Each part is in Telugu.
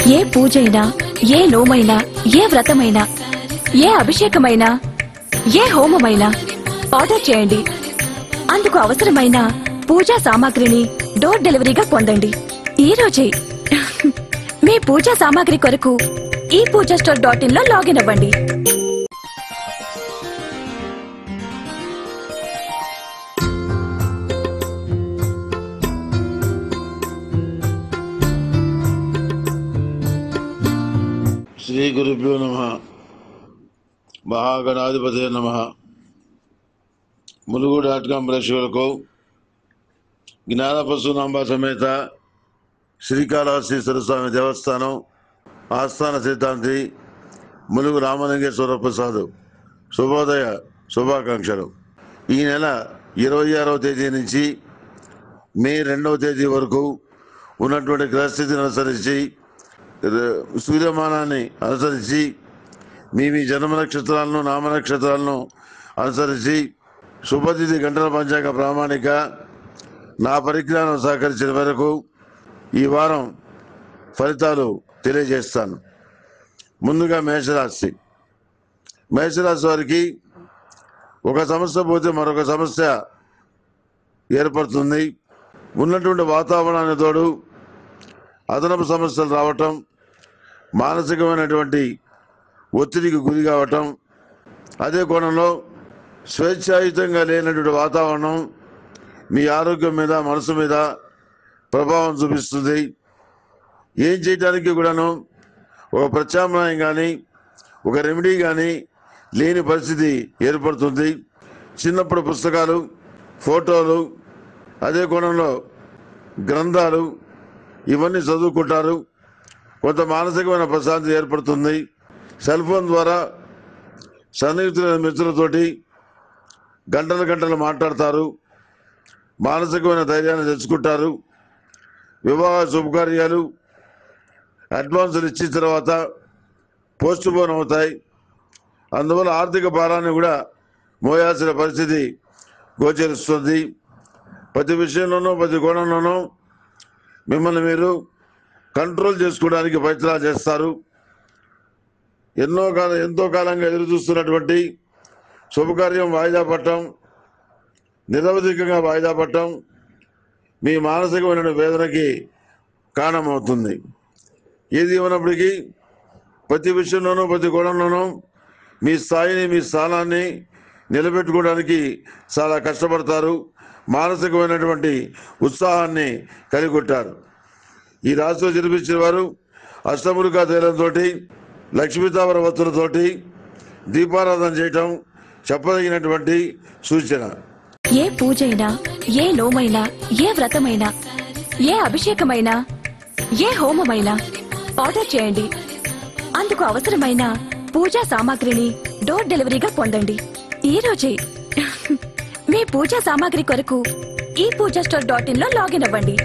ఏ పూజైనా ఏ నోమైనా ఏ వ్రతమైనా ఏ అభిషేకమైనా ఏ హోమమైనా ఆర్డర్ చేయండి అందుకు అవసరమైన పూజా సామాగ్రిని డోర్ డెలివరీగా పొందండి ఈ రోజే మీ పూజా సామాగ్రి కొరకు ఈ పూజా స్టోర్ డాట్ ఇన్ లో లాగిన్ అవ్వండి శ్రీ గురుభ్యో నమ మహాగణాధిపతి నమ ములుగు డాట్ కాం ప్రేక్షకులకు జ్ఞానపశునాంబ సమేత శ్రీకాళహస్తీశ్వర స్వామి దేవస్థానం ఆస్థాన సిద్ధాంతి ములుగు రామలింగేశ్వర ప్రసాద్ శుభోదయ శుభాకాంక్షలు ఈ నెల ఇరవై ఆరవ తేదీ నుంచి మే రెండవ తేదీ వరకు ఉన్నటువంటి గ్రహస్థితిని అనుసరించి ర- సూర్యమానాన్ని అనుసరించి మీ మీ జన్మ నక్షత్రాలను నామ నక్షత్రాలను అనుసరించి శుభతిథి గంటల పంచాంగ ప్రామాణిక నా పరిజ్ఞానం సహకరించిన మేరకు ఈ వారం ఫలితాలు తెలియజేస్తాను ముందుగా మేషరాశి మేషరాశి వారికి ఒక సమస్య పోతే మరొక సమస్య ఏర్పడుతుంది ఉన్నటువంటి వాతావరణానికి తోడు అదనపు సమస్యలు రావటం మానసికమైనటువంటి ఒత్తిడికి గురి కావటం అదే కోణంలో స్వేచ్ఛాయుతంగా లేనటువంటి వాతావరణం మీ ఆరోగ్యం మీద మనసు మీద ప్రభావం చూపిస్తుంది ఏం చేయడానికి కూడాను ఒక ప్రత్యామ్నాయం కానీ ఒక రెమెడీ కానీ లేని పరిస్థితి ఏర్పడుతుంది చిన్నప్పుడు పుస్తకాలు ఫోటోలు అదే కోణంలో గ్రంథాలు ఇవన్నీ చదువుకుంటారు కొంత మానసికమైన ప్రశాంతి ఏర్పడుతుంది సెల్ ఫోన్ ద్వారా సన్నిహితులైన మిత్రులతోటి గంటలు గంటలు మాట్లాడతారు మానసికమైన ధైర్యాన్ని తెచ్చుకుంటారు వివాహ శుభకార్యాలు అడ్వాన్సులు ఇచ్చిన తర్వాత పోస్ట్ పోన్ అవుతాయి అందువల్ల ఆర్థిక భారాన్ని కూడా మోయాల్సిన పరిస్థితి గోచరిస్తుంది ప్రతి విషయంలోనూ ప్రతి కోణంలోనూ మిమ్మల్ని మీరు కంట్రోల్ చేసుకోవడానికి ప్రయత్నాలు చేస్తారు ఎన్నో కాలం ఎంతో కాలంగా ఎదురు చూస్తున్నటువంటి శుభకార్యం వాయిదా పట్టడం నిరవధికంగా వాయిదా పట్టడం మీ మానసికమైన వేదనకి కారణమవుతుంది ఏది ఇవ్వనప్పటికీ ప్రతి విషయంలోనూ ప్రతి కోణంలోనూ మీ స్థాయిని మీ స్థానాన్ని నిలబెట్టుకోవడానికి చాలా కష్టపడతారు మానసికమైనటువంటి ఉత్సాహాన్ని కలిగొట్టారు ఈ రాశిలో జన్మించిన వారు అష్టములుగా తైలంతో లక్ష్మీతావర వత్తులతోటి దీపారాధన చేయటం చెప్పదగినటువంటి సూచన ఏ పూజైనా ఏ నోమైనా ఏ వ్రతమైనా ఏ అభిషేకమైనా ఏ హోమమైనా ఆర్డర్ చేయండి అందుకు అవసరమైన పూజా సామాగ్రిని డోర్ డెలివరీగా పొందండి ఈ రోజే మీ పూజా సామాగ్రి కొరకు ఈ పూజా స్టోర్ డాట్ ఇన్ లో లాగిన్ అవ్వండి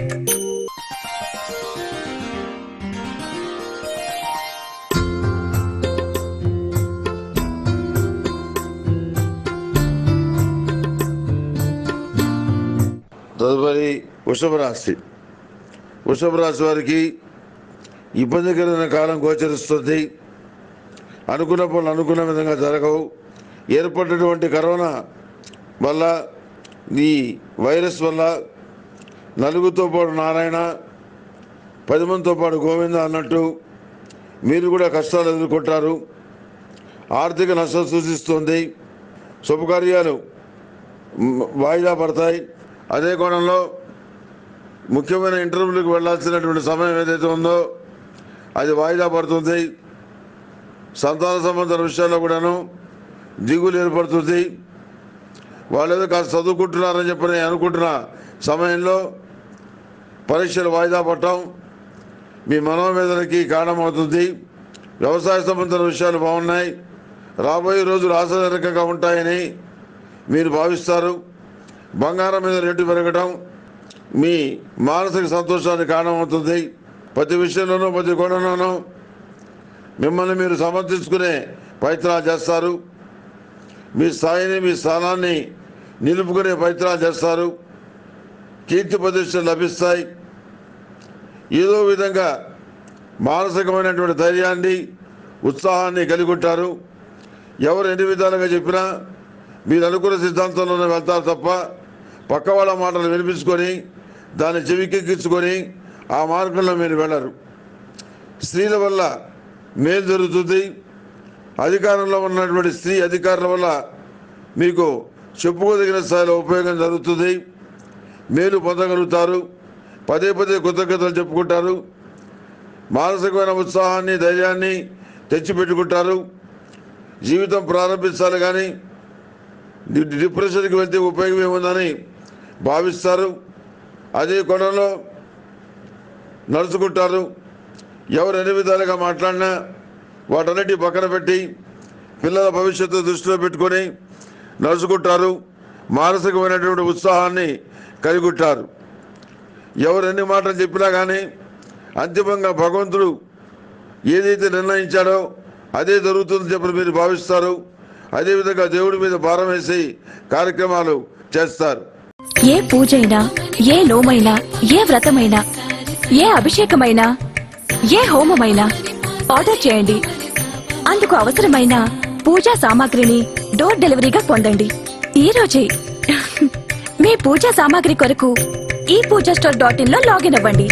తదుపరి వృషభ రాశి వృషభ రాశి వారికి ఇబ్బందికరమైన కాలం గోచరిస్తుంది అనుకున్న పనులు అనుకున్న విధంగా జరగవు ఏర్పడినటువంటి కరోనా వల్ల ఈ వైరస్ వల్ల నలుగుతో పాటు నారాయణ పది మందితో పాటు గోవింద అన్నట్టు మీరు కూడా కష్టాలు ఎదుర్కొంటారు ఆర్థిక నష్టం సూచిస్తుంది శుభకార్యాలు మ్, వాయిదా పడతాయి అదే కోణంలో ముఖ్యమైన ఇంటర్వ్యూలకు వెళ్ళాల్సినటువంటి సమయం ఏదైతే ఉందో అది వాయిదా పడుతుంది సంతాన సంబంధ విషయాల్లో కూడాను దిగులు ఏర్పడుతుంది వాళ్ళు ఏదో కాస్త చదువుకుంటున్నారని చెప్పి నేను అనుకుంటున్న సమయంలో పరీక్షలు వాయిదా పడటం మీ మనోవేదనకి కారణమవుతుంది వ్యవసాయ సంబంధించిన విషయాలు బాగున్నాయి రాబోయే రోజులు ఆశాజనకంగా ఉంటాయని మీరు భావిస్తారు బంగారం మీద రేటు పెరగడం మీ మానసిక సంతోషానికి కారణమవుతుంది ప్రతి విషయంలోనూ ప్రతి కోణంలోనూ మిమ్మల్ని మీరు సమర్థించుకునే ప్రయత్నాలు చేస్తారు మీ స్థాయిని మీ స్థానాన్ని నిలుపుకునే ప్రయత్నాలు చేస్తారు కీర్తి ప్రతిష్టలు లభిస్తాయి ఏదో విధంగా మానసికమైనటువంటి ధైర్యాన్ని ఉత్సాహాన్ని కలిగి ఉంటారు ఎవరు ఎన్ని విధాలుగా చెప్పినా మీరు అనుకున్న సిద్ధాంతంలోనే వెళ్తారు తప్ప పక్క వాళ్ళ మాటలు వినిపించుకొని దాన్ని చెవికెక్కించుకొని ఆ మార్గంలో మీరు వెళ్ళరు స్త్రీల వల్ల మేలు జరుగుతుంది అధికారంలో ఉన్నటువంటి స్త్రీ అధికారుల వల్ల మీకు చెప్పుకోదగిన స్థాయిలో ఉపయోగం జరుగుతుంది మేలు పొందగలుగుతారు పదే పదే కృతజ్ఞతలు చెప్పుకుంటారు మానసికమైన ఉత్సాహాన్ని ధైర్యాన్ని తెచ్చిపెట్టుకుంటారు జీవితం ప్రారంభించాలి కానీ డి- డిప్రెషన్కి వెళ్తే ఉపయోగం ఏముందని భావిస్తారు అదే కోణంలో నడుచుకుంటారు ఎవరు ఎన్ని విధాలుగా మాట్లాడినా వాటన్నిటి పక్కన పెట్టి పిల్లల భవిష్యత్తు దృష్టిలో పెట్టుకొని నడుచుకుంటారు మానసికమైనటువంటి ఉత్సాహాన్ని కలిగి ఉంటారు ఎవరు ఎన్ని మాటలు చెప్పినా కానీ అంతిమంగా భగవంతుడు ఏదైతే నిర్ణయించాడో అదే జరుగుతుందని చెప్పి మీరు భావిస్తారు అదేవిధంగా దేవుడి మీద భారం వేసి కార్యక్రమాలు చేస్తారు ఏ పూజైనా ఏ నోమైనా ఏ వ్రతమైనా ఏ అభిషేకమైనా ఏ హోమమైనా ఆర్డర్ చేయండి అందుకు అవసరమైన పూజా సామాగ్రిని డోర్ డెలివరీగా పొందండి ఈ రోజే మీ పూజా సామాగ్రి కొరకు ఈ పూజా స్టోర్ డాట్ ఇన్ లో లాగిన్ అవ్వండి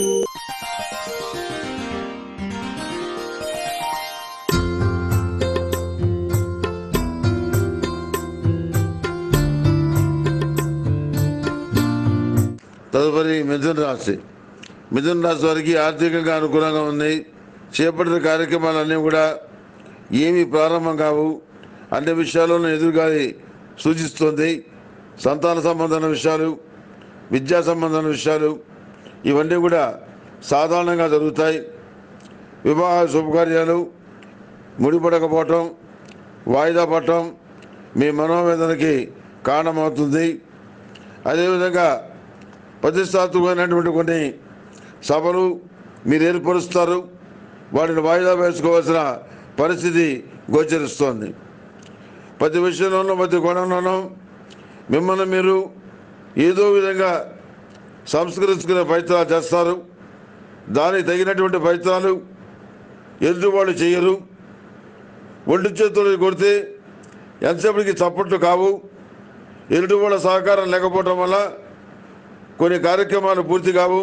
తదుపరి మిథున రాశి మిథున రాశి వారికి ఆర్థికంగా అనుకూలంగా ఉంది చేపట్టిన కార్యక్రమాలన్నీ కూడా ఏమీ ప్రారంభం కావు అన్ని విషయాల్లోనూ ఎదురుగాలి సూచిస్తుంది సంతాన సంబంధమైన విషయాలు విద్యా సంబంధమైన విషయాలు ఇవన్నీ కూడా సాధారణంగా జరుగుతాయి వివాహ శుభకార్యాలు ముడిపడకపోవటం వాయిదా పడటం మీ మనోవేదనకి కారణమవుతుంది అదేవిధంగా ప్రతిష్టాత్మకమైనటువంటి కొన్ని సభలు మీరు ఏర్పరుస్తారు వాటిని వాయిదా వేసుకోవాల్సిన పరిస్థితి గోచరిస్తోంది ప్రతి విషయంలోనూ ప్రతి కోణంలోనూ మిమ్మల్ని మీరు ఏదో విధంగా సంస్కరించుకునే ప్రయత్నాలు చేస్తారు దానికి తగినటువంటి ప్రయత్నాలు ఎదుటి వాళ్ళు చేయరు ఒంటి చేతులు కొడితే ఎంతసేపటికి చప్పట్లు కావు ఎదుటి వాళ్ళ సహకారం లేకపోవటం వల్ల కొన్ని కార్యక్రమాలు పూర్తి కావు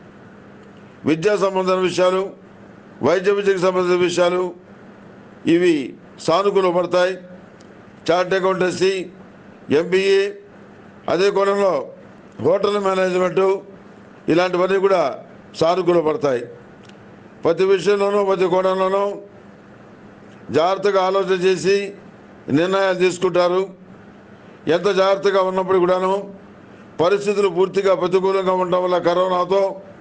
విద్యా సంబంధమైన విషయాలు వైద్య విద్యకు సంబంధించిన విషయాలు ఇవి సానుకూల పడతాయి చార్ట్ అకౌంటెన్సీ ఎంబీఏ అదే కోణంలో హోటల్ మేనేజ్మెంటు ఇలాంటివన్నీ కూడా సానుకూల పడతాయి ప్రతి విషయంలోనూ ప్రతి కోణంలోనూ జాగ్రత్తగా ఆలోచన చేసి నిర్ణయాలు తీసుకుంటారు ఎంత జాగ్రత్తగా ఉన్నప్పుడు కూడాను పరిస్థితులు పూర్తిగా ప్రతికూలంగా ఉండడం వల్ల కరోనాతో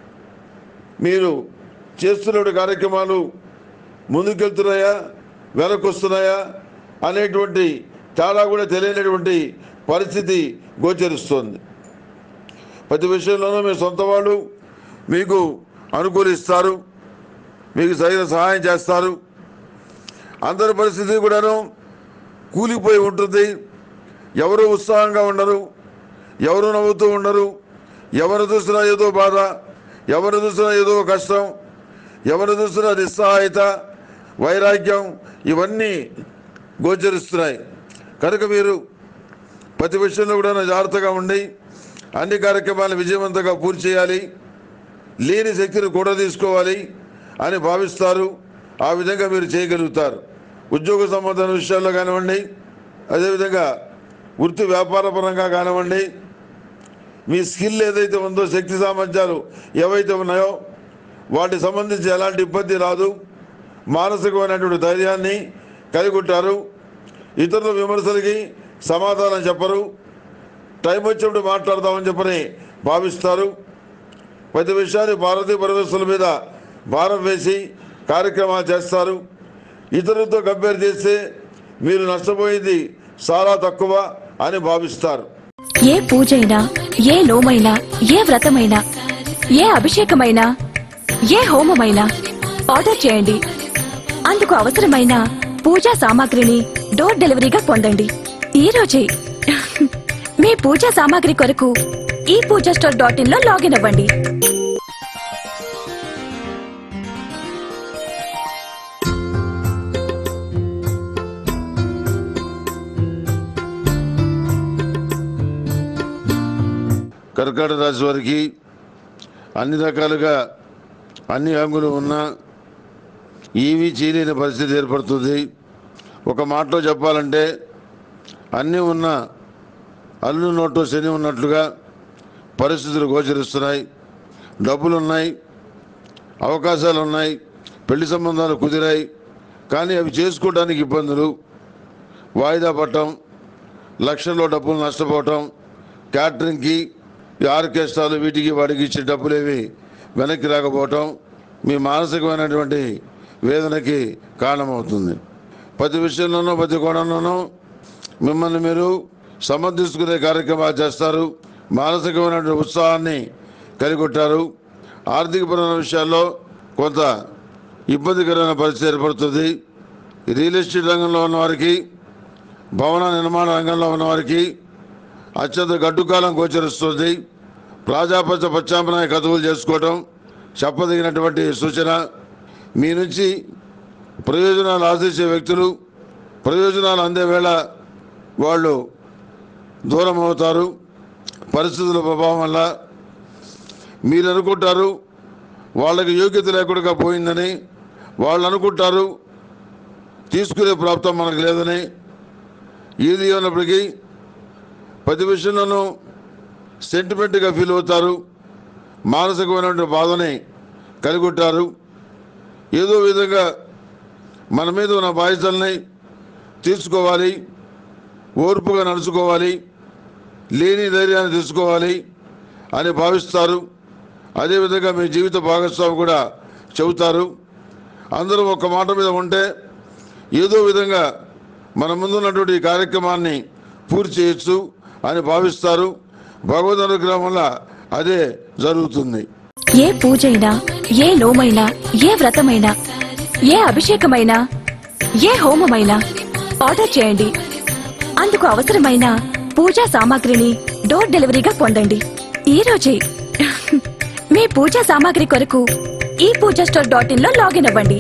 మీరు చేస్తున్న కార్యక్రమాలు ముందుకెళ్తున్నాయా వెనక్కి వస్తున్నాయా అనేటువంటి చాలా కూడా తెలియనటువంటి పరిస్థితి గోచరిస్తోంది ప్రతి విషయంలోనూ మీ సొంత వాళ్ళు మీకు అనుకూలిస్తారు మీకు సరైన సహాయం చేస్తారు అందరి పరిస్థితి కూడాను కూలిపోయి ఉంటుంది ఎవరు ఉత్సాహంగా ఉండరు ఎవరు నవ్వుతూ ఉండరు ఎవరు చూసినా ఏదో బాధ ఎవరు చూసినా ఏదో కష్టం ఎవరు చూసినా నిస్సహాయత వైరాగ్యం ఇవన్నీ గోచరిస్తున్నాయి కనుక మీరు ప్రతి విషయంలో కూడా జాగ్రత్తగా ఉండి అన్ని కార్యక్రమాలను విజయవంతంగా పూర్తి చేయాలి లేని శక్తిని కూడా తీసుకోవాలి అని భావిస్తారు ఆ విధంగా మీరు చేయగలుగుతారు ఉద్యోగ సంబంధమైన విషయాల్లో కానివ్వండి అదేవిధంగా వృత్తి వ్యాపార పరంగా కానివ్వండి మీ స్కిల్ ఏదైతే ఉందో శక్తి సామర్థ్యాలు ఏవైతే ఉన్నాయో వాటికి సంబంధించి ఎలాంటి ఇబ్బంది రాదు మానసికమైనటువంటి ధైర్యాన్ని కలిగి ఉంటారు ఇతరుల విమర్శలకి సమాధానం చెప్పరు టైం వచ్చినప్పుడు మాట్లాడదామని చెప్పని భావిస్తారు ప్రతి విషయాన్ని భారతీయ పరమేశ్వరుల మీద భారం వేసి కార్యక్రమాలు చేస్తారు ఇతరులతో కంపేర్ చేస్తే మీరు నష్టపోయింది చాలా తక్కువ అని భావిస్తారు ఏ పూజైనా ఏ నోమైనా ఏ వ్రతమైనా ఏ అభిషేకమైనా ఏ హోమమైనా ఆర్డర్ చేయండి అందుకు అవసరమైన పూజా సామాగ్రిని డోర్ డెలివరీగా పొందండి ఈ రోజే మీ పూజా సామాగ్రి కొరకు ఈ పూజా స్టోర్ డాట్ ఇన్ లో లాగిన్ అవ్వండి కర్కాటక రాశి వారికి అన్ని రకాలుగా అన్ని హంగులు ఉన్నా ఈవి చేయలేని పరిస్థితి ఏర్పడుతుంది ఒక మాటలో చెప్పాలంటే అన్నీ ఉన్న అల్లు నోటు శని ఉన్నట్లుగా పరిస్థితులు గోచరిస్తున్నాయి డబ్బులు ఉన్నాయి అవకాశాలు ఉన్నాయి పెళ్లి సంబంధాలు కుదిరాయి కానీ అవి చేసుకోవడానికి ఇబ్బందులు వాయిదా పట్టడం లక్షల్లో డబ్బులు నష్టపోవటం క్యాటరింగ్కి ఈ ఆర్కెస్ట్రాలు వీటికి వాటికి ఇచ్చే డబ్బులేవి వెనక్కి రాకపోవటం మీ మానసికమైనటువంటి వేదనకి కారణమవుతుంది ప్రతి విషయంలోనూ ప్రతి కోణంలోనూ మిమ్మల్ని మీరు సమర్థించుకునే కార్యక్రమాలు చేస్తారు మానసికమైనటువంటి ఉత్సాహాన్ని కలిగొట్టారు ఆర్థికపరమైన విషయాల్లో కొంత ఇబ్బందికరమైన పరిస్థితి ఏర్పడుతుంది రియల్ ఎస్టేట్ రంగంలో ఉన్న వారికి భవన నిర్మాణ రంగంలో ఉన్న వారికి అత్యంత గడ్డుకాలం గోచరిస్తుంది ప్రాజాపత్య ప్రత్యామ్నాయ కథవులు చేసుకోవటం చెప్పదగినటువంటి సూచన మీ నుంచి ప్రయోజనాలు ఆశించే వ్యక్తులు ప్రయోజనాలు అందే వేళ వాళ్ళు దూరం అవుతారు పరిస్థితుల ప్రభావం వల్ల మీరు అనుకుంటారు వాళ్ళకి యోగ్యత లేకుండా పోయిందని వాళ్ళు అనుకుంటారు తీసుకునే ప్రాప్తం మనకు లేదని ఏది ఉన్నప్పటికీ ప్రతి విషయంలోనూ సెంటిమెంట్గా ఫీల్ అవుతారు మానసికమైనటువంటి బాధని కలిగొట్టారు ఏదో విధంగా మన మీద ఉన్న బాధ్యతల్ని తీర్చుకోవాలి ఓర్పుగా నడుచుకోవాలి లేని ధైర్యాన్ని తీసుకోవాలి అని భావిస్తారు అదేవిధంగా మీ జీవిత భాగస్వామి కూడా చెబుతారు అందరూ ఒక మాట మీద ఉంటే ఏదో విధంగా మన ముందున్నటువంటి ఈ కార్యక్రమాన్ని పూర్తి చేయొచ్చు అని భావిస్తారు భగవద్ అనుగ్రహం వల్ల అదే జరుగుతుంది ఏ పూజైనా ఏ నోమైనా ఏ వ్రతమైనా ఏ అభిషేకమైనా ఏ హోమమైనా ఆర్డర్ చేయండి అందుకు అవసరమైన పూజా సామాగ్రిని డోర్ డెలివరీగా పొందండి ఈ రోజే మీ పూజా సామాగ్రి కొరకు ఈ పూజా స్టోర్ డాట్ ఇన్ లో లాగిన్ అవ్వండి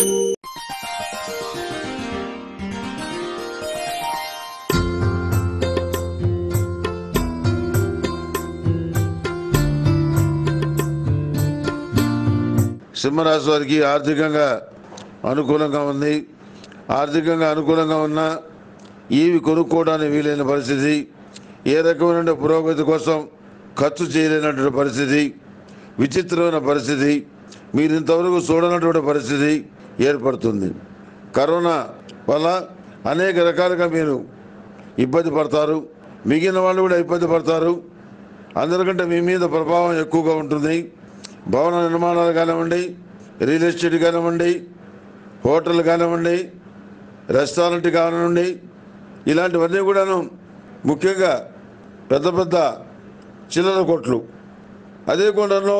సింహరాశి వారికి ఆర్థికంగా అనుకూలంగా ఉంది ఆర్థికంగా అనుకూలంగా ఉన్నా ఏవి కొనుక్కోవడానికి వీలైన పరిస్థితి ఏ రకమైన పురోగతి కోసం ఖర్చు చేయలేనటువంటి పరిస్థితి విచిత్రమైన పరిస్థితి మీరు ఇంతవరకు చూడనటువంటి పరిస్థితి ఏర్పడుతుంది కరోనా వల్ల అనేక రకాలుగా మీరు ఇబ్బంది పడతారు మిగిలిన వాళ్ళు కూడా ఇబ్బంది పడతారు అందరికంటే మీ మీద ప్రభావం ఎక్కువగా ఉంటుంది భవన నిర్మాణాలు కానివ్వండి రియల్ ఎస్టేట్ కానివ్వండి హోటల్ కానివ్వండి రెస్టారెంట్ కానివ్వండి ఇలాంటివన్నీ కూడాను ముఖ్యంగా పెద్ద పెద్ద చిల్లర కొట్లు అదే కోణంలో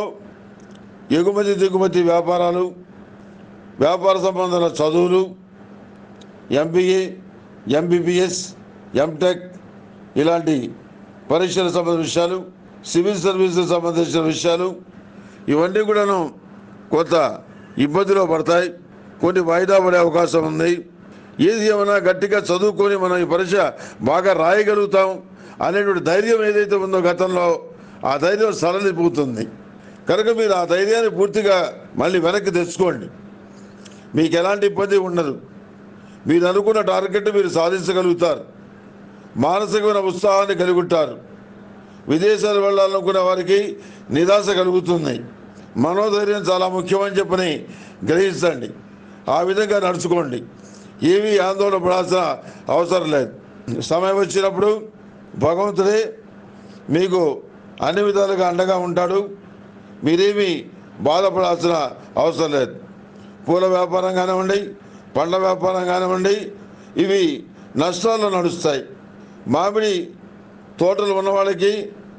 ఎగుమతి దిగుమతి వ్యాపారాలు వ్యాపార సంబంధాల చదువులు ఎంబీఏ ఎంబీబీఎస్ ఎంటెక్ ఇలాంటి పరీక్షలకు సంబంధించిన విషయాలు సివిల్ సర్వీసులకు సంబంధించిన విషయాలు ఇవన్నీ కూడాను కొంత ఇబ్బందిలో పడతాయి కొన్ని వాయిదా పడే అవకాశం ఉంది ఏది ఏమైనా గట్టిగా చదువుకొని మనం ఈ పరీక్ష బాగా రాయగలుగుతాం అనేటువంటి ధైర్యం ఏదైతే ఉందో గతంలో ఆ ధైర్యం సరళిపోతుంది కనుక మీరు ఆ ధైర్యాన్ని పూర్తిగా మళ్ళీ వెనక్కి తెచ్చుకోండి మీకు ఎలాంటి ఇబ్బంది ఉండదు మీరు అనుకున్న టార్గెట్ మీరు సాధించగలుగుతారు మానసికమైన ఉత్సాహాన్ని కలిగి ఉంటారు విదేశాలు వెళ్ళాలనుకునే వారికి నిరాశ కలుగుతుంది మనోధైర్యం చాలా ముఖ్యమని చెప్పని గ్రహించండి ఆ విధంగా నడుచుకోండి ఏమీ ఆందోళన పడాల్సిన అవసరం లేదు సమయం వచ్చినప్పుడు భగవంతుడే మీకు అన్ని విధాలుగా అండగా ఉంటాడు మీరేమీ బాధపడాల్సిన అవసరం లేదు పూల వ్యాపారం కానివ్వండి పండ్ల వ్యాపారం కానివ్వండి ఇవి నష్టాల్లో నడుస్తాయి మామిడి తోటలు ఉన్న వాళ్ళకి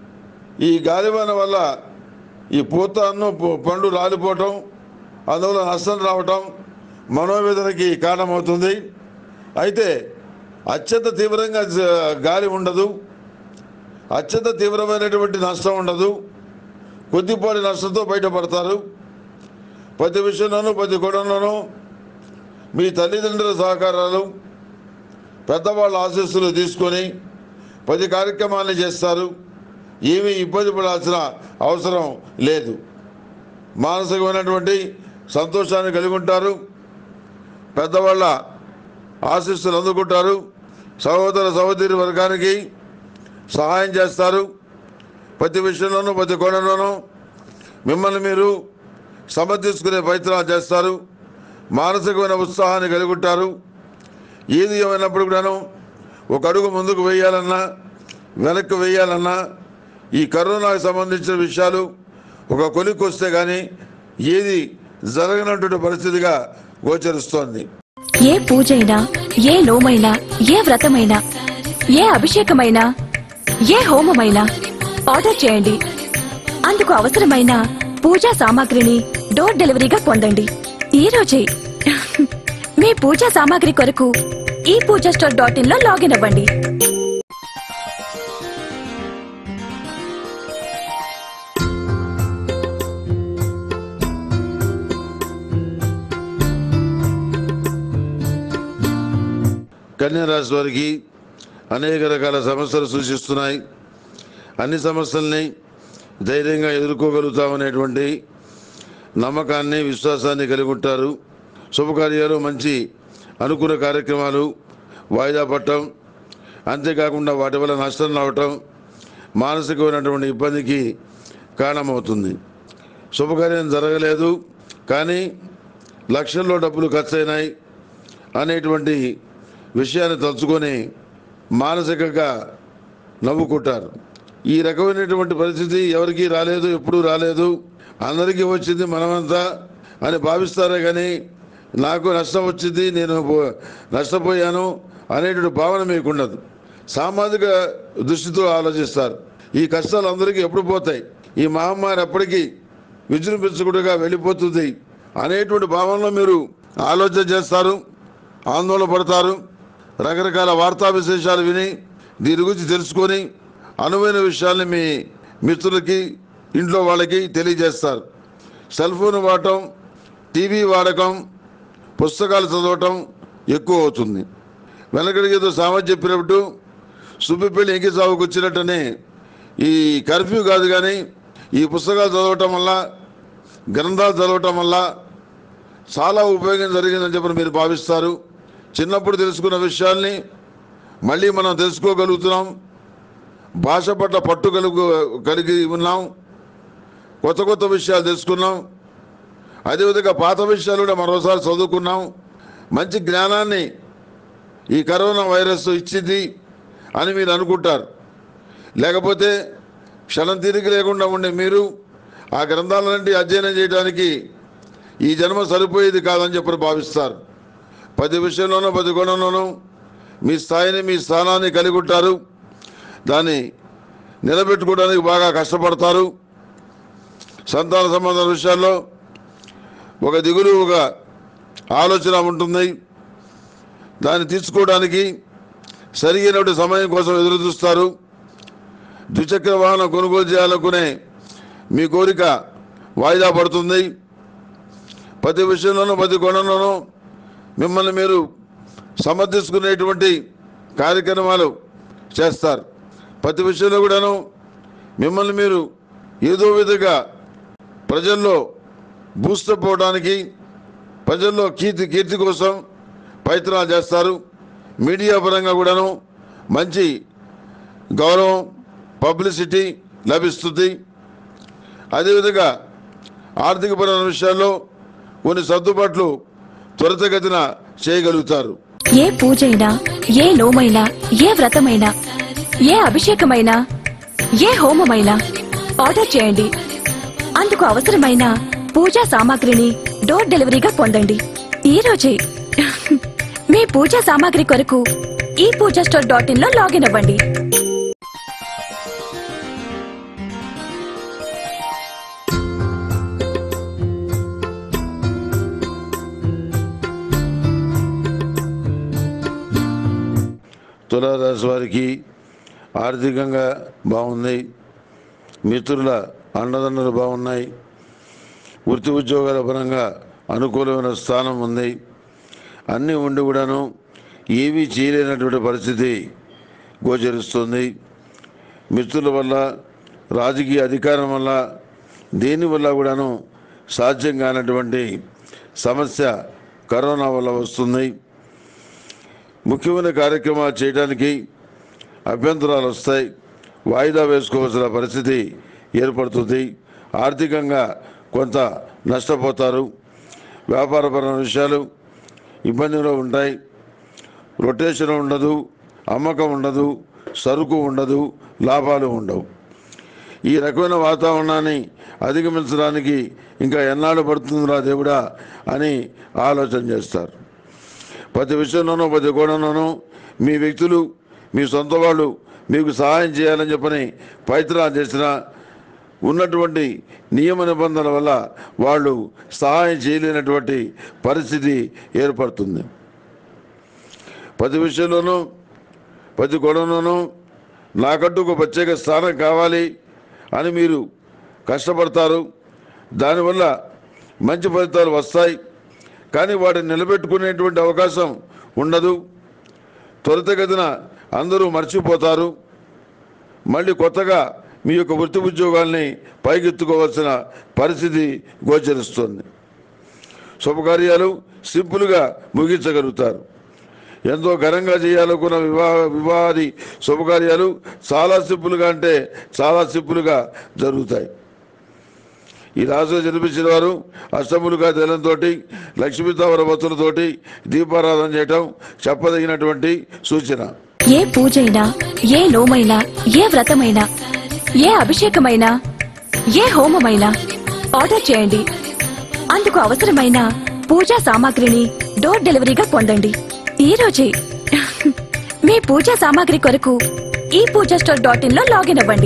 ఈ గాలివాన వల్ల ఈ పూతను పు- పండు రాలిపోవటం అందువల్ల నష్టం రావటం మనోవేదనకి కారణమవుతుంది అయితే అత్యంత తీవ్రంగా జ- గాలి ఉండదు అత్యంత తీవ్రమైనటువంటి నష్టం ఉండదు కొద్దిపాటి నష్టంతో బయటపడతారు ప్రతి విషయంలోనూ ప్రతి గొడవలోనూ మీ తల్లిదండ్రుల సహకారాలు పెద్దవాళ్ళ ఆశీస్సులు తీసుకొని ప్రతి కార్యక్రమాన్ని చేస్తారు ఏమీ ఇబ్బంది పడాల్సిన అవసరం లేదు మానసికమైనటువంటి సంతోషాన్ని కలిగి ఉంటారు పెద్దవాళ్ళ ఆశీస్సులు అందుకుంటారు సహోదర సహోదరి వర్గానికి సహాయం చేస్తారు ప్రతి విషయంలోనూ ప్రతి కోణంలోనూ మిమ్మల్ని మీరు సమర్థించుకునే ప్రయత్నాలు చేస్తారు మానసికమైన ఉత్సాహాన్ని కలిగి ఉంటారు ఏది ఏమైనప్పుడు కూడాను ఒక అడుగు ముందుకు వేయాలన్నా వెనక్కి వేయాలన్నా ఈ కరోనాకు సంబంధించిన విషయాలు ఒక కొలిక్కి వస్తే కానీ ఏది జరగనటువంటి పరిస్థితిగా గోచరిస్తోంది ఏ పూజైనా ఏ నోమైనా ఏ వ్రతమైనా ఏ అభిషేకమైనా ఏ హోమమైనా ఆర్డర్ చేయండి అందుకు అవసరమైన పూజా సామాగ్రిని డోర్ డెలివరీగా పొందండి ఈ రోజే మీ పూజా సామాగ్రి కొరకు ఈ పూజా స్టోర్ డాట్ ఇన్ లో లాగిన్ అవ్వండి కన్యా రాశి వారికి అనేక రకాల సమస్యలు సూచిస్తున్నాయి అన్ని సమస్యల్ని ధైర్యంగా ఎదుర్కోగలుగుతామనేటువంటి నమ్మకాన్ని విశ్వాసాన్ని కలిగి ఉంటారు శుభకార్యాలు మంచి అనుకున్న కార్యక్రమాలు వాయిదా పట్టడం అంతేకాకుండా వాటి వల్ల నష్టం రావటం మానసికమైనటువంటి ఇబ్బందికి కారణమవుతుంది శుభకార్యం జరగలేదు కానీ లక్షల్లో డబ్బులు ఖర్చయినాయి అనేటువంటి విషయాన్ని తలుచుకొని మానసికంగా నవ్వుకుంటారు ఈ రకమైనటువంటి పరిస్థితి ఎవరికీ రాలేదు ఎప్పుడూ రాలేదు అందరికీ వచ్చింది మనమంతా అని భావిస్తారే కానీ నాకు నష్టం వచ్చింది నేను పో- నష్టపోయాను అనేటువంటి భావన మీకు ఉండదు సామాజిక దృష్టితో ఆలోచిస్తారు ఈ కష్టాలు అందరికీ ఎప్పుడు పోతాయి ఈ మహమ్మారి ఎప్పటికీ విజృంభించకుండా వెళ్ళిపోతుంది అనేటువంటి భావనలో మీరు ఆలోచన చేస్తారు ఆందోళన పడతారు రకరకాల వార్తా విశేషాలు విని దీని గురించి తెలుసుకొని అనువైన విషయాల్ని మీ మిత్రులకి ఇంట్లో వాళ్ళకి తెలియజేస్తారు సెల్ ఫోన్ వాడటం టీవీ వాడకం పుస్తకాలు చదవటం ఎక్కువ అవుతుంది వెనకడికి ఏదో సామెత చెప్పినట్టు సుబ్బిపల్లి ఎంకి సాగుకు వచ్చినట్టనే ఈ కర్ఫ్యూ కాదు కానీ ఈ పుస్తకాలు చదవటం వల్ల గ్రంథాలు చదవటం వల్ల చాలా ఉపయోగం జరిగిందని చెప్పి మీరు భావిస్తారు చిన్నప్పుడు తెలుసుకున్న విషయాల్ని మళ్ళీ మనం తెలుసుకోగలుగుతున్నాం భాష పట్ల పట్టు కలుగు కలిగి ఉన్నాం కొత్త కొత్త విషయాలు తెలుసుకున్నాం అదేవిధంగా పాత విషయాలు కూడా మరోసారి చదువుకున్నాం మంచి జ్ఞానాన్ని ఈ కరోనా వైరస్ ఇచ్చింది అని మీరు అనుకుంటారు లేకపోతే క్షణం తిరిగి లేకుండా ఉండే మీరు ఆ గ్రంథాలన్నింటి అధ్యయనం చేయడానికి ఈ జన్మ సరిపోయేది కాదని చెప్పి భావిస్తారు ప్రతి విషయంలోనూ ప్రతి గుణంలోనూ మీ స్థాయిని మీ స్థానాన్ని కలిగి ఉంటారు దాన్ని నిలబెట్టుకోవడానికి బాగా కష్టపడతారు సంతాన సంబంధ విషయాల్లో ఒక దిగులు ఒక ఆలోచన ఉంటుంది దాన్ని తీర్చుకోవడానికి సరైనటువంటి సమయం కోసం ఎదురు చూస్తారు ద్విచక్ర వాహనం కొనుగోలు చేయాలనుకునే మీ కోరిక వాయిదా పడుతుంది ప్రతి విషయంలోనూ ప్రతి కోణంలోనూ మిమ్మల్ని మీరు సమర్థించుకునేటువంటి కార్యక్రమాలు చేస్తారు ప్రతి విషయంలో కూడాను మిమ్మల్ని మీరు ఏదో విధంగా ప్రజల్లో బూస్టప్ అవడానికి ప్రజల్లో కీర్తి కీర్తి కోసం ప్రయత్నాలు చేస్తారు మీడియా పరంగా కూడాను మంచి గౌరవం పబ్లిసిటీ లభిస్తుంది అదేవిధంగా ఆర్థికపరమైన విషయాల్లో కొన్ని సర్దుబాట్లు త్వరితగతిన చేయగలుగుతారు ఏ పూజైనా ఏ నోమైనా ఏ వ్రతమైనా ఏ అభిషేకమైనా ఏ హోమమైనా ఆర్డర్ చేయండి అందుకు అవసరమైన పూజా సామాగ్రిని డోర్ డెలివరీగా పొందండి ఈ రోజే మీ పూజా సామాగ్రి కొరకు ఈ పూజా స్టోర్ డాట్ ఇన్ లో లాగిన్ అవ్వండి తులారాశి వారికి ఆర్థికంగా బాగుంది మిత్రుల అండదండలు బాగున్నాయి వృత్తి ఉద్యోగాల పరంగా అనుకూలమైన స్థానం ఉంది అన్నీ ఉండి కూడాను ఏమీ చేయలేనటువంటి పరిస్థితి గోచరిస్తుంది మిత్రుల వల్ల రాజకీయ అధికారం వల్ల దేనివల్ల కూడాను సాధ్యం కానటువంటి సమస్య కరోనా వల్ల వస్తుంది ముఖ్యమైన కార్యక్రమాలు చేయడానికి అభ్యంతరాలు వస్తాయి వాయిదా వేసుకోవాల్సిన పరిస్థితి ఏర్పడుతుంది ఆర్థికంగా కొంత నష్టపోతారు వ్యాపారపరమైన విషయాలు ఇబ్బందిలో ఉంటాయి రొటేషన్ ఉండదు అమ్మకం ఉండదు సరుకు ఉండదు లాభాలు ఉండవు ఈ రకమైన వాతావరణాన్ని అధిగమించడానికి ఇంకా ఎన్నాళ్ళు పడుతుందిరా దేవుడా అని ఆలోచన చేస్తారు ప్రతి విషయంలోనూ ప్రతి కోణంలోనూ మీ వ్యక్తులు మీ సొంత వాళ్ళు మీకు సహాయం చేయాలని చెప్పని ప్రయత్నాలు చేసిన ఉన్నటువంటి నియమ నిబంధనల వల్ల వాళ్ళు సహాయం చేయలేనటువంటి పరిస్థితి ఏర్పడుతుంది ప్రతి విషయంలోనూ ప్రతి గొడవలోనూ నాకంటూ ఒక ప్రత్యేక స్థానం కావాలి అని మీరు కష్టపడతారు దానివల్ల మంచి ఫలితాలు వస్తాయి కానీ వాటిని నిలబెట్టుకునేటువంటి అవకాశం ఉండదు త్వరితగతిన అందరూ మర్చిపోతారు మళ్ళీ కొత్తగా మీ యొక్క వృత్తి ఉద్యోగాల్ని పైకెత్తుకోవాల్సిన పరిస్థితి గోచరిస్తుంది శుభకార్యాలు సింపుల్గా ముగించగలుగుతారు ఎంతో ఘనంగా చేయాలనుకున్న వివాహ వివాహాది శుభకార్యాలు చాలా సింపుల్గా అంటే చాలా సింపుల్గా జరుగుతాయి ఈ రాశిలో జన్మించిన వారు అష్టములుగా తెలంతో లక్ష్మీతావర భక్తులతోటి దీపారాధన చేయటం చెప్పదగినటువంటి సూచన ఏ పూజైనా ఏ నోమైనా ఏ వ్రతమైనా ఏ అభిషేకమైనా ఏ హోమమైనా ఆర్డర్ చేయండి అందుకు అవసరమైన పూజా సామాగ్రిని డోర్ డెలివరీగా పొందండి ఈ రోజే మీ పూజా సామాగ్రి కొరకు ఈ పూజా స్టోర్ డాట్ ఇన్ లో లాగిన్ అవ్వండి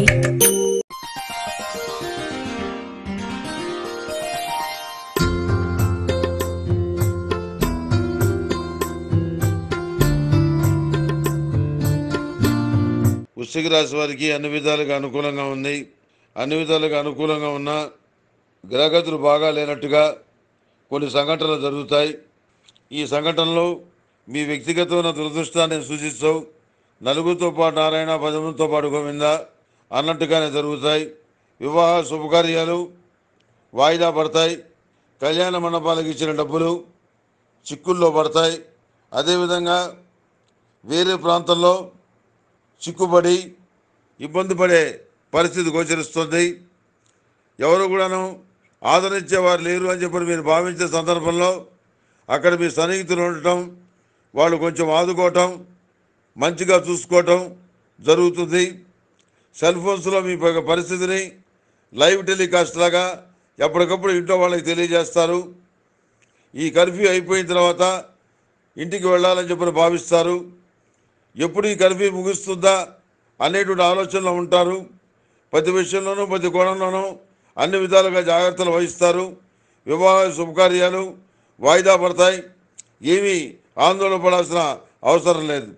వృశ్చిక రాశి వారికి అన్ని విధాలుగా అనుకూలంగా ఉంది అన్ని విధాలుగా అనుకూలంగా ఉన్న గ్రహగతులు బాగా లేనట్టుగా కొన్ని సంఘటనలు జరుగుతాయి ఈ సంఘటనలు మీ వ్యక్తిగతమైన దురదృష్టాన్ని సూచిస్తూ నలుగురితో పాటు నారాయణ పదములతో పాటు గోవింద అన్నట్టుగానే జరుగుతాయి వివాహ శుభకార్యాలు వాయిదా పడతాయి కళ్యాణ మండపాలకు ఇచ్చిన డబ్బులు చిక్కుల్లో పడతాయి అదేవిధంగా వేరే ప్రాంతంలో చిక్కుబడి ఇబ్బంది పడే పరిస్థితి గోచరిస్తుంది ఎవరు కూడాను ఆదరించేవారు లేరు అని చెప్పి మీరు భావించే సందర్భంలో అక్కడ మీ సన్నిహితులు ఉండటం వాళ్ళు కొంచెం ఆదుకోవటం మంచిగా చూసుకోవటం జరుగుతుంది సెల్ ఫోన్స్లో మీ ప- పరిస్థితిని లైవ్ టెలికాస్ట్ లాగా ఎప్పటికప్పుడు ఇంట్లో వాళ్ళకి తెలియజేస్తారు ఈ కర్ఫ్యూ అయిపోయిన తర్వాత ఇంటికి వెళ్ళాలని చెప్పని భావిస్తారు ఎప్పుడు ఈ కర్ఫ్యూ ముగుస్తుందా అనేటువంటి ఆలోచనలో ఉంటారు ప్రతి విషయంలోనూ ప్రతి కోణంలోనూ అన్ని విధాలుగా జాగ్రత్తలు వహిస్తారు వివాహ శుభకార్యాలు వాయిదా పడతాయి ఏమీ ఆందోళన పడాల్సిన అవసరం లేదు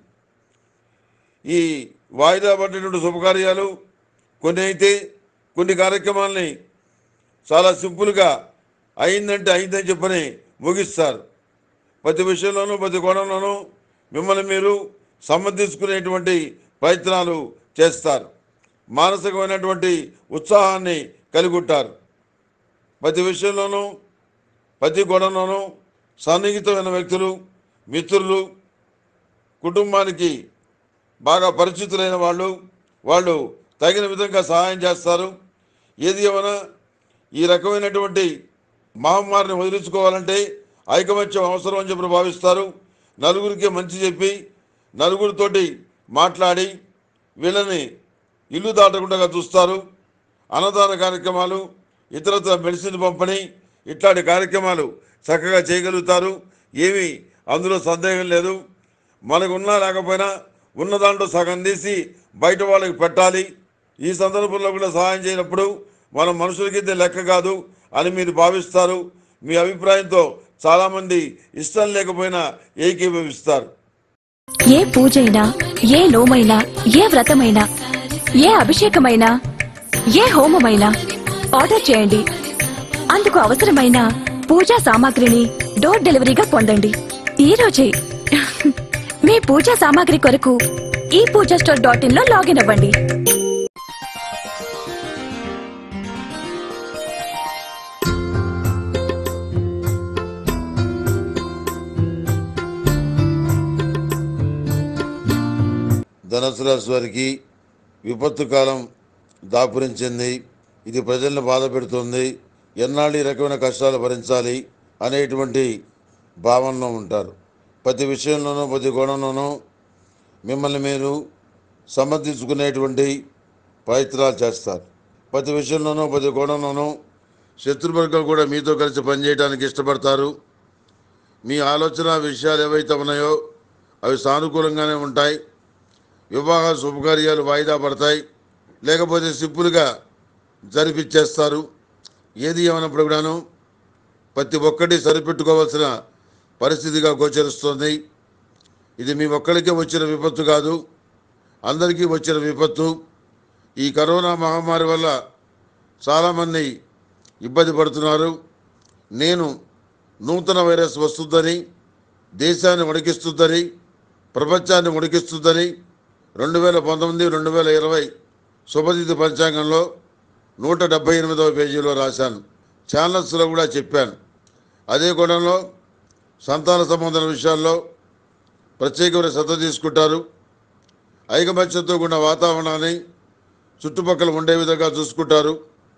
ఈ వాయిదా పడినటువంటి శుభకార్యాలు కొన్ని అయితే కొన్ని కార్యక్రమాలని చాలా సింపుల్గా అయిందంటే అయిందని చెప్పని ముగిస్తారు ప్రతి విషయంలోనూ ప్రతి కోణంలోనూ మిమ్మల్ని మీరు సమర్థించుకునేటువంటి ప్రయత్నాలు చేస్తారు మానసికమైనటువంటి ఉత్సాహాన్ని కలిగి ఉంటారు ప్రతి విషయంలోనూ ప్రతి గొడవలోనూ సన్నిహితమైన వ్యక్తులు మిత్రులు కుటుంబానికి బాగా పరిచితులైన వాళ్ళు వాళ్ళు తగిన విధంగా సహాయం చేస్తారు ఏది ఏమైనా ఈ రకమైనటువంటి మహమ్మారిని వదిలించుకోవాలంటే ఐకమత్యం అవసరం అని చెప్పి భావిస్తారు నలుగురికి మంచి చెప్పి నలుగురితోటి మాట్లాడి వీళ్ళని ఇల్లు దాటకుండా చూస్తారు అన్నదాన కార్యక్రమాలు ఇతరత్ర మెడిసిన్ పంపిణీ ఇట్లాంటి కార్యక్రమాలు చక్కగా చేయగలుగుతారు ఏమీ అందులో సందేహం లేదు మనకు ఉన్నా లేకపోయినా ఉన్న దాంట్లో సగం తీసి బయట వాళ్ళకి పెట్టాలి ఈ సందర్భంలో కూడా సహాయం చేయనప్పుడు మనం మనుషులకైతే లెక్క కాదు అని మీరు భావిస్తారు మీ అభిప్రాయంతో చాలామంది ఇష్టం లేకపోయినా ఏకీభవిస్తారు ఏ పూజైనా ఏ నోమైనా ఏ వ్రతమైనా ఏ అభిషేకమైనా ఏ హోమమైనా ఆర్డర్ చేయండి అందుకు అవసరమైన పూజా సామాగ్రిని డోర్ డెలివరీగా పొందండి ఈ రోజే మీ పూజా సామాగ్రి కొరకు ఈ పూజా స్టోర్ డాట్ ఇన్ లో లాగిన్ అవ్వండి ధనుసు రాశి వారికి విపత్తు కాలం దాపురించింది ఇది ప్రజలను బాధ పెడుతుంది ఎన్నాళ్ళు ఈ రకమైన కష్టాలు భరించాలి అనేటువంటి భావనలో ఉంటారు ప్రతి విషయంలోనూ ప్రతి కోణంలోనూ మిమ్మల్ని మీరు సమర్థించుకునేటువంటి ప్రయత్నాలు చేస్తారు ప్రతి విషయంలోనూ ప్రతి కోణంలోనూ శత్రువర్గం కూడా మీతో కలిసి పనిచేయడానికి ఇష్టపడతారు మీ ఆలోచన విషయాలు ఏవైతే ఉన్నాయో అవి సానుకూలంగానే ఉంటాయి వివాహ శుభకార్యాలు వాయిదా పడతాయి లేకపోతే సింపుల్గా జరిపిచ్చేస్తారు ఏది ఏమైనప్పుడు కూడాను ప్రతి ఒక్కటి సరిపెట్టుకోవాల్సిన పరిస్థితిగా గోచరిస్తుంది ఇది మీ ఒక్కరికే వచ్చిన విపత్తు కాదు అందరికీ వచ్చిన విపత్తు ఈ కరోనా మహమ్మారి వల్ల చాలామంది ఇబ్బంది పడుతున్నారు నేను నూతన వైరస్ వస్తుందని దేశాన్ని ఉడికిస్తుందని ప్రపంచాన్ని ఉడికిస్తుందని రెండు వేల పంతొమ్మిది రెండు వేల ఇరవై శుభతిథి పంచాంగంలో నూట డెబ్బై ఎనిమిదవ పేజీలో రాశాను ఛానల్స్లో కూడా చెప్పాను అదే కోణంలో సంతాన సంబంధం విషయాల్లో ప్రత్యేకమైన శ్రద్ధ తీసుకుంటారు ఐకమత్యంతో కూడిన వాతావరణాన్ని చుట్టుపక్కల ఉండే విధంగా చూసుకుంటారు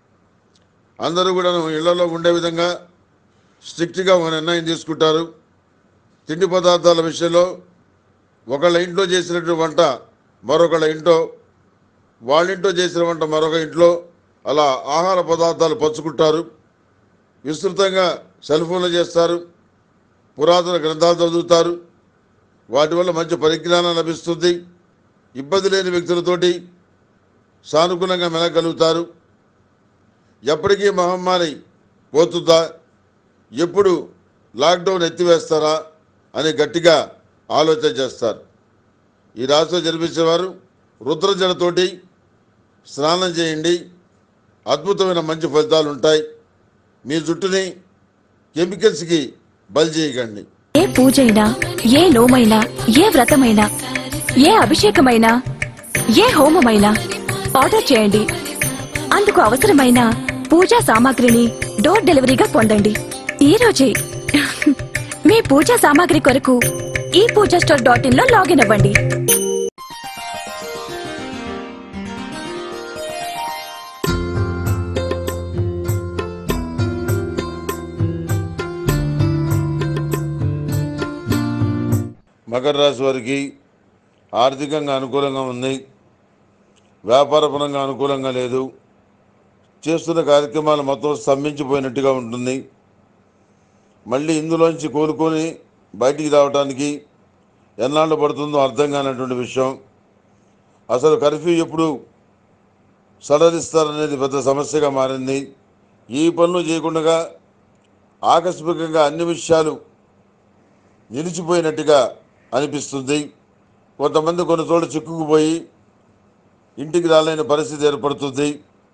అందరూ కూడా ఇళ్లలో ఉండే విధంగా స్ట్రిక్ట్గా ఒక నిర్ణయం తీసుకుంటారు తిండి పదార్థాల విషయంలో ఒకళ్ళ ఇంట్లో చేసినటువంటి వంట మరొకళ్ళ ఇంట్లో వాళ్ళ ఇంట్లో చేసిన వంట మరొక ఇంట్లో అలా ఆహార పదార్థాలు పంచుకుంటారు విస్తృతంగా సెల్ ఫోన్లు చేస్తారు పురాతన గ్రంథాలు చదువుతారు వాటి వల్ల మంచి పరిజ్ఞానం లభిస్తుంది ఇబ్బంది లేని వ్యక్తులతోటి సానుకూలంగా మెలగలుగుతారు ఎప్పటికీ మహమ్మారి పోతుందా ఎప్పుడు లాక్డౌన్ ఎత్తివేస్తారా అని గట్టిగా ఆలోచన చేస్తారు ఈ రాశిలో జన్మించేవారు రుద్రజలతోటి స్నానం చేయండి అద్భుతమైన మంచి ఫలితాలు ఉంటాయి మీ జుట్టుని కెమికల్స్కి బలి చేయకండి ఏ పూజైనా ఏ నోమైనా ఏ వ్రతమైనా ఏ అభిషేకమైనా ఏ హోమమైనా ఆర్డర్ చేయండి అందుకు అవసరమైన పూజా సామాగ్రిని డోర్ డెలివరీగా పొందండి ఈ రోజే మీ పూజా సామాగ్రి కొరకు ఈ పూజా స్టోర్ డాట్ ఇన్ లో లాగిన్ అవ్వండి మకర రాశి వారికి ఆర్థికంగా అనుకూలంగా ఉంది వ్యాపారపరంగా అనుకూలంగా లేదు చేస్తున్న కార్యక్రమాలు మొత్తం స్తంభించిపోయినట్టుగా ఉంటుంది మళ్ళీ ఇందులోంచి కోలుకొని బయటికి రావడానికి ఎన్నాళ్ళు పడుతుందో అర్థం కానటువంటి విషయం అసలు కర్ఫ్యూ ఎప్పుడు సడలిస్తారనేది పెద్ద సమస్యగా మారింది ఈ పనులు చేయకుండా ఆకస్మికంగా అన్ని విషయాలు నిలిచిపోయినట్టుగా అనిపిస్తుంది కొంతమంది కొన్ని చోట్ల చిక్కుకుపోయి ఇంటికి రాలేని పరిస్థితి ఏర్పడుతుంది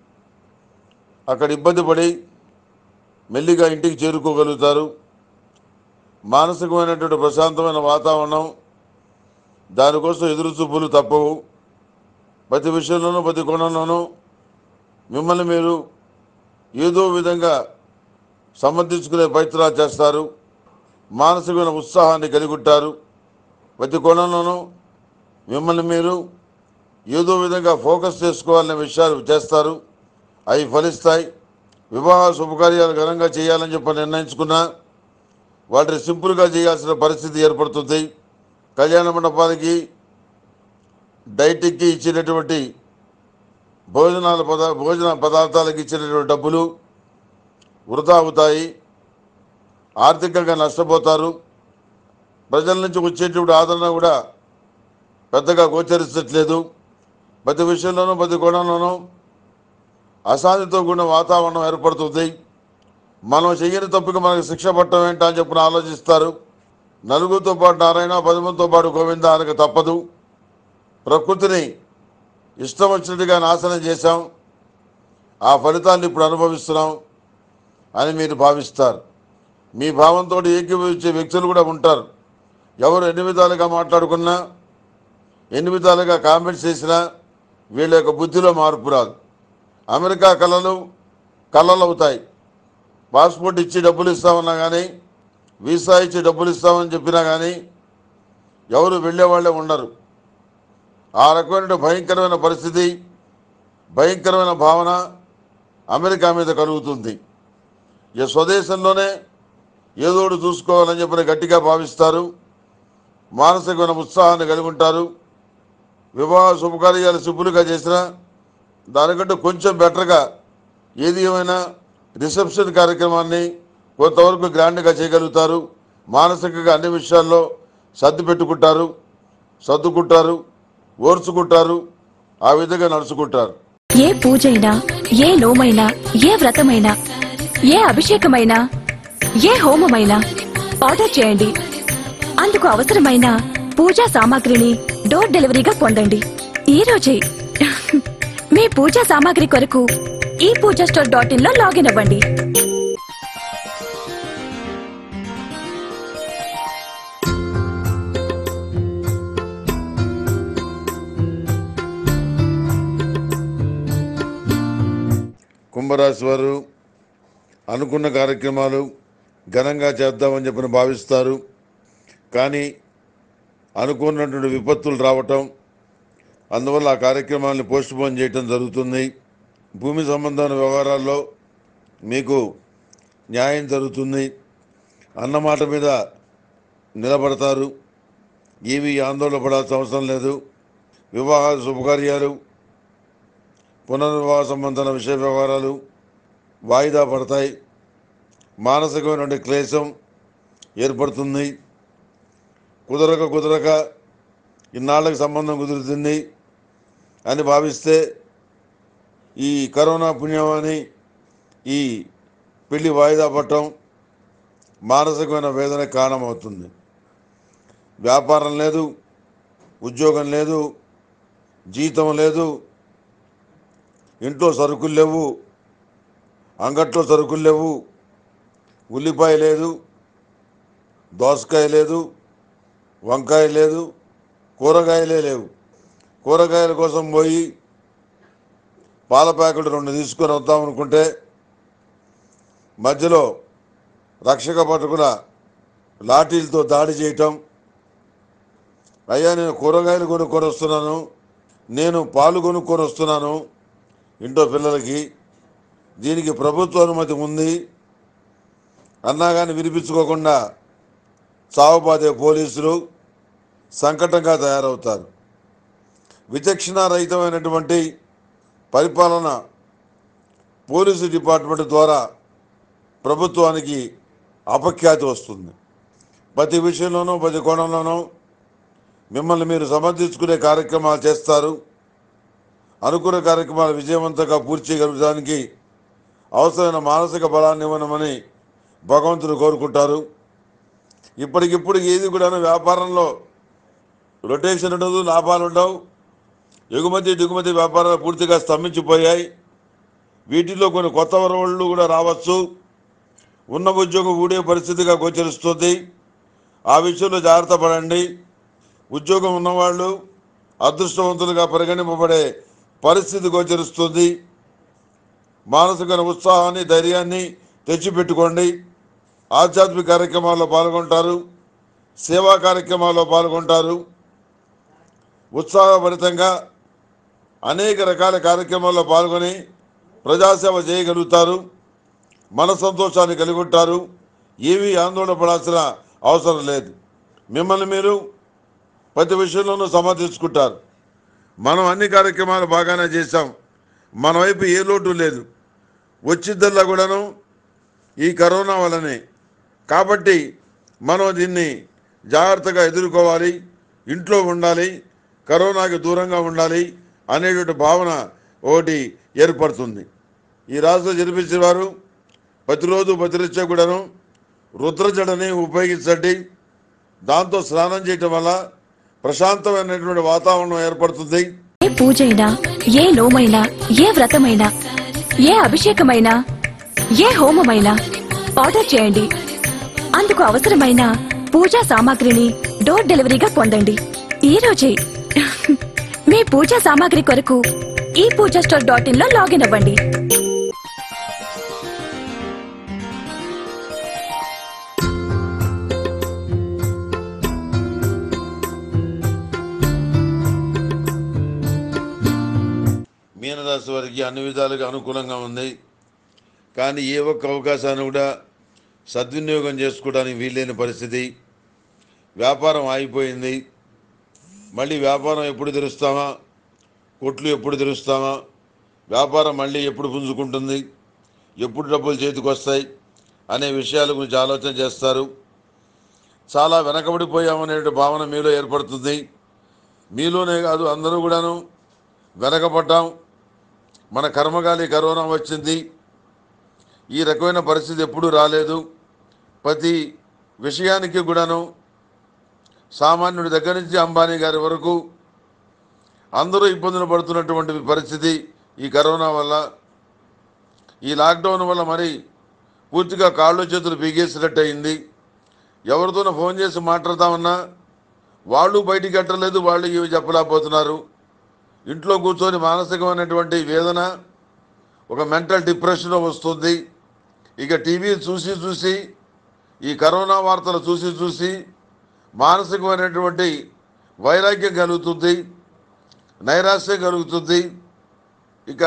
అక్కడ ఇబ్బంది పడి మెల్లిగా ఇంటికి చేరుకోగలుగుతారు మానసికమైనటువంటి ప్రశాంతమైన వాతావరణం దానికోసం ఎదురు చూపులు తప్పవు ప్రతి విషయంలోనూ ప్రతి కోణంలోనూ మిమ్మల్ని మీరు ఏదో విధంగా సమర్థించుకునే ప్రయత్నాలు చేస్తారు మానసికమైన ఉత్సాహాన్ని కలిగి ఉంటారు ప్రతి కోణంలోనూ మిమ్మల్ని మీరు ఏదో విధంగా ఫోకస్ చేసుకోవాలనే విషయాలు చేస్తారు అవి ఫలిస్తాయి వివాహ శుభకార్యాలు ఘనంగా చేయాలని చెప్పి నిర్ణయించుకున్నా వాటిని సింపుల్గా చేయాల్సిన పరిస్థితి ఏర్పడుతుంది కళ్యాణ మండపానికి డైటింగ్కి ఇచ్చినటువంటి భోజనాల పదా భోజన పదార్థాలకు ఇచ్చినటువంటి డబ్బులు వృధా అవుతాయి ఆర్థికంగా నష్టపోతారు ప్రజల నుంచి వచ్చేటువంటి ఆదరణ కూడా పెద్దగా గోచరించట్లేదు ప్రతి విషయంలోనూ ప్రతి కోణంలోనూ అశాంతితో కూడిన వాతావరణం ఏర్పడుతుంది మనం చెయ్యని తప్పుకి మనకు శిక్ష పట్టడం ఏంటా అని చెప్పిన ఆలోచిస్తారు నలుగురితో పాటు నారాయణ పది మందితో పాటు గోవింద అనక తప్పదు ప్రకృతిని ఇష్టం వచ్చినట్టుగా నాశనం చేశాం ఆ ఫలితాన్ని ఇప్పుడు అనుభవిస్తున్నాం అని మీరు భావిస్తారు మీ భావంతో ఏకీభవించే వ్యక్తులు కూడా ఉంటారు ఎవరు ఎన్ని విధాలుగా మాట్లాడుకున్నా ఎన్ని విధాలుగా కామెంట్స్ చేసినా వీళ్ళ యొక్క బుద్ధిలో మార్పు రాదు అమెరికా కళలు కళలు అవుతాయి పాస్పోర్ట్ ఇచ్చి డబ్బులు ఇస్తామన్నా కానీ వీసా ఇచ్చి డబ్బులు ఇస్తామని చెప్పినా కానీ ఎవరు వెళ్ళేవాళ్ళే ఉండరు ఆ రకమైన భయంకరమైన పరిస్థితి భయంకరమైన భావన అమెరికా మీద కలుగుతుంది ఈ స్వదేశంలోనే ఏదో ఒకటి చూసుకోవాలని చెప్పిన గట్టిగా భావిస్తారు మానసికమైన ఉత్సాహాన్ని కలిగి ఉంటారు వివాహ శుభకార్యాలు సింపుల్గా చేసినా దానికంటే కొంచెం బెటర్గా ఏది ఏమైనా రిసెప్షన్ కార్యక్రమాన్ని కొంతవరకు గ్రాండ్గా చేయగలుగుతారు మానసికంగా అన్ని విషయాల్లో సర్ది పెట్టుకుంటారు సర్దుకుంటారు ఓర్చుకుంటారు ఆ విధంగా నడుచుకుంటారు ఏ పూజైనా ఏ నోమైనా ఏ వ్రతమైనా ఏ అభిషేకమైనా ఏ హోమమైనా ఆర్డర్ చేయండి అందుకు అవసరమైన పూజా సామాగ్రిని డోర్ డెలివరీగా పొందండి ఈ రోజే మీ పూజా సామాగ్రి కొరకు ఈ పూజా స్టోర్ డాట్ ఇన్ లో లాగిన్ అవ్వండి కుంభరాశి వారు అనుకున్న కార్యక్రమాలు ఘనంగా చేద్దామని చెప్పని భావిస్తారు కానీ అనుకున్నటువంటి విపత్తులు రావటం అందువల్ల ఆ కార్యక్రమాలను పోస్ట్ పోన్ చేయటం జరుగుతుంది భూమి సంబంధమైన వ్యవహారాల్లో మీకు న్యాయం జరుగుతుంది అన్నమాట మీద నిలబడతారు ఏవి ఆందోళన పడాల్సిన అవసరం లేదు వివాహ శుభకార్యాలు పునర్వివాహ సంబంధమైన విషయ వ్యవహారాలు వాయిదా పడతాయి మానసికమైనటువంటి క్లేశం ఏర్పడుతుంది కుదరక కుదరక ఇన్నాళ్ళకి సంబంధం కుదురుతుంది అని భావిస్తే ఈ కరోనా పుణ్యమని ఈ పెళ్లి వాయిదా పడటం మానసికమైన వేదన కారణమవుతుంది వ్యాపారం లేదు ఉద్యోగం లేదు జీతం లేదు ఇంట్లో సరుకులు లేవు అంగట్లో సరుకులు లేవు ఉల్లిపాయ లేదు దోసకాయ లేదు వంకాయ లేదు కూరగాయలే లేవు కూరగాయల కోసం పోయి పాల ప్యాకెట్ రెండు తీసుకొని వద్దాం అనుకుంటే మధ్యలో రక్షక పట్టుకుల లాఠీలతో దాడి చేయటం అయ్యా నేను కూరగాయలు కొనుక్కొని వస్తున్నాను నేను పాలు కొనుక్కొని వస్తున్నాను ఇంట్లో పిల్లలకి దీనికి ప్రభుత్వ అనుమతి ఉంది అన్నా కానీ వినిపించుకోకుండా చావుబాదే పోలీసులు సంకటంగా తయారవుతారు విచక్షణారహితమైనటువంటి పరిపాలన పోలీసు డిపార్ట్మెంట్ ద్వారా ప్రభుత్వానికి అపఖ్యాతి వస్తుంది ప్రతి విషయంలోనూ ప్రతి కోణంలోనూ మిమ్మల్ని మీరు సమర్థించుకునే కార్యక్రమాలు చేస్తారు అనుకున్న కార్యక్రమాలు విజయవంతంగా పూర్తి చేయగలగడానికి అవసరమైన మానసిక బలాన్ని ఇవ్వనమని భగవంతుడు కోరుకుంటారు ఇప్పటికిప్పుడు ఏది కూడా వ్యాపారంలో రొటేషన్ ఉండదు లాభాలు ఉండవు ఎగుమతి దిగుమతి వ్యాపారాలు పూర్తిగా స్తంభించిపోయాయి వీటిలో కొన్ని కొత్త వరవళ్ళు కూడా రావచ్చు ఉన్న ఉద్యోగం ఊడే పరిస్థితిగా గోచరిస్తుంది ఆ విషయంలో జాగ్రత్త పడండి ఉద్యోగం ఉన్నవాళ్ళు అదృష్టవంతులుగా పరిగణింపబడే పరిస్థితి గోచరిస్తుంది మానసిక ఉత్సాహాన్ని ధైర్యాన్ని తెచ్చిపెట్టుకోండి ఆధ్యాత్మిక కార్యక్రమాల్లో పాల్గొంటారు సేవా కార్యక్రమాల్లో పాల్గొంటారు ఉత్సాహభరితంగా అనేక రకాల కార్యక్రమాల్లో పాల్గొని ప్రజాసేవ చేయగలుగుతారు మన సంతోషాన్ని కలిగి ఉంటారు ఏమీ ఆందోళన పడాల్సిన అవసరం లేదు మిమ్మల్ని మీరు ప్రతి విషయంలోనూ సమర్థించుకుంటారు మనం అన్ని కార్యక్రమాలు బాగానే చేశాం మన వైపు ఏ లోటు లేదు వచ్చిద్దల్లా కూడాను ఈ కరోనా వల్లనే కాబట్టి మనం దీన్ని జాగ్రత్తగా ఎదుర్కోవాలి ఇంట్లో ఉండాలి కరోనాకి దూరంగా ఉండాలి అనేటువంటి భావన ఒకటి ఏర్పడుతుంది ఈ రాష్ట్రంలో జన్మించిన వారు ప్రతిరోజు ప్రతినిత్యం కూడాను రుద్రజడని ఉపయోగించండి దాంతో స్నానం చేయటం వల్ల ప్రశాంతమైనటువంటి వాతావరణం ఏర్పడుతుంది ఏ పూజైనా ఏ నోమైనా ఏ వ్రతమైనా ఏ అభిషేకమైనా ఏ హోమమైనా ఆర్డర్ చేయండి అందుకు అవసరమైన పూజా సామాగ్రిని డోర్ డెలివరీగా పొందండి ఈ రోజే మీ పూజా సామాగ్రి కొరకు ఈ పూజా స్టోర్ డాట్ ఇన్ లో లాగిన్ అవ్వండి రాశి వారికి అన్ని విధాలుగా అనుకూలంగా ఉంది కానీ ఏ ఒక్క అవకాశాన్ని కూడా సద్వినియోగం చేసుకోవడానికి వీల్లేని పరిస్థితి వ్యాపారం ఆగిపోయింది మళ్ళీ వ్యాపారం ఎప్పుడు తెరుస్తామా కొట్లు ఎప్పుడు తెరుస్తామా వ్యాపారం మళ్ళీ ఎప్పుడు పుంజుకుంటుంది ఎప్పుడు డబ్బులు చేతికి వస్తాయి అనే విషయాల గురించి ఆలోచన చేస్తారు చాలా వెనకబడిపోయామనే భావన మీలో ఏర్పడుతుంది మీలోనే కాదు అందరూ కూడాను వెనకబడ్డాం మన కర్మగాలి కరోనా వచ్చింది ఈ రకమైన పరిస్థితి ఎప్పుడూ రాలేదు ప్రతి విషయానికి కూడాను సామాన్యుడి దగ్గర నుంచి అంబానీ గారి వరకు అందరూ ఇబ్బందులు పడుతున్నటువంటి పరిస్థితి ఈ కరోనా వల్ల ఈ లాక్డౌన్ వల్ల మరి పూర్తిగా కాళ్ళు చేతులు పీగేసినట్టు అయింది ఎవరితోనో ఫోన్ చేసి మాట్లాడతామన్నా వాళ్ళు బయటికి కట్టలేదు వాళ్ళు ఇవి చెప్పలేకపోతున్నారు ఇంట్లో కూర్చొని మానసికమైనటువంటి వేదన ఒక మెంటల్ డిప్రెషన్ వస్తుంది ఇక టీవీ చూసి చూసి ఈ కరోనా వార్తలు చూసి చూసి మానసికమైనటువంటి వైరాగ్యం కలుగుతుంది నైరాశ్యం కలుగుతుంది ఇక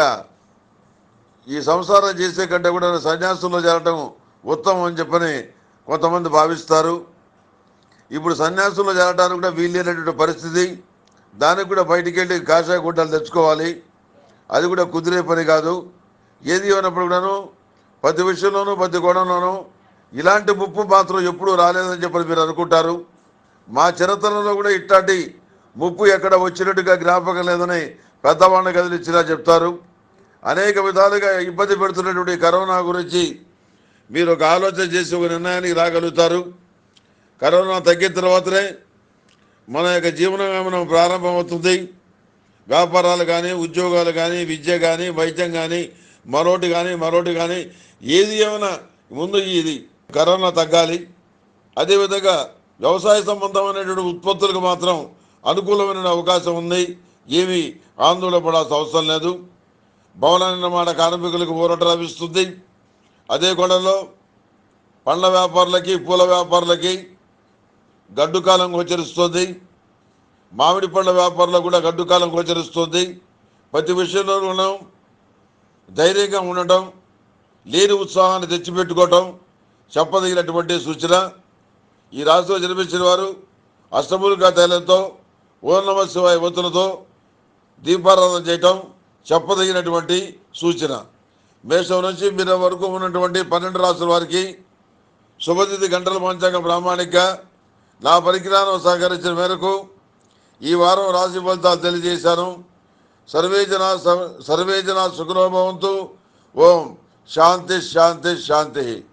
ఈ సంసారం చేసే కంటే కూడా సన్యాసంలో చేరటం ఉత్తమం అని చెప్పని కొంతమంది భావిస్తారు ఇప్పుడు సన్యాసంలో చేరటానికి కూడా వీల్లేనటువంటి పరిస్థితి దానికి కూడా బయటికి వెళ్ళి కాషాయ గుడ్డలు తెచ్చుకోవాలి అది కూడా కుదిరే పని కాదు ఏది అయినప్పుడు కూడాను ప్రతి విషయంలోనూ ప్రతి గొడవలోనూ ఇలాంటి ముప్పు మాత్రం ఎప్పుడూ రాలేదని చెప్పని మీరు అనుకుంటారు మా చిరతనంలో కూడా ఇట్లాంటి ముప్పు ఎక్కడ వచ్చినట్టుగా జ్ఞాపకం లేదని పెద్దవాళ్ళని కదిలిచ్చినా చెప్తారు అనేక విధాలుగా ఇబ్బంది పెడుతున్నటువంటి కరోనా గురించి మీరు ఒక ఆలోచన చేసి ఒక నిర్ణయానికి రాగలుగుతారు కరోనా తగ్గిన తర్వాతనే మన యొక్క జీవనం ప్రారంభమవుతుంది వ్యాపారాలు కానీ ఉద్యోగాలు కానీ విద్య కానీ వైద్యం కానీ మరోటి కానీ మరోటి కానీ ఏది ఏమైనా ముందు ఇది కరోనా తగ్గాలి అదేవిధంగా వ్యవసాయ సంబంధమైనటువంటి ఉత్పత్తులకు మాత్రం అనుకూలమైన అవకాశం ఉంది ఏమీ ఆందోళన పడాల్సిన అవసరం లేదు భవన నిర్మాణ కార్మికులకు ఊరట లభిస్తుంది అదే కొడలో పండ్ల వ్యాపారులకి పూల వ్యాపారులకి గడ్డు కాలం గోచరిస్తుంది మామిడి పండ్ల వ్యాపారులకు కూడా గడ్డు కాలం గోచరిస్తుంది ప్రతి విషయంలో మనం ధైర్యంగా ఉండటం లేని ఉత్సాహాన్ని తెచ్చిపెట్టుకోవటం చెప్పదగినటువంటి సూచన ఈ రాశిలో జన్మించిన వారు అష్టములుగా తైలంతో ఓం నమ శివాయ ఒత్తులతో దీపారాధన చేయటం చెప్పదగినటువంటి సూచన మేషం నుంచి మీన వరకు ఉన్నటువంటి పన్నెండు రాసుల వారికి శుభతిథి గంటల పంచాంగం ప్రామాణిక నా పరిజ్ఞానం సహకరించిన మేరకు ఈ వారం రాశి ఫలితాలు తెలియజేశాను సర్వే జన సర్వే జన సుఖనోభవంతు ఓం శాంతి శాంతి శాంతి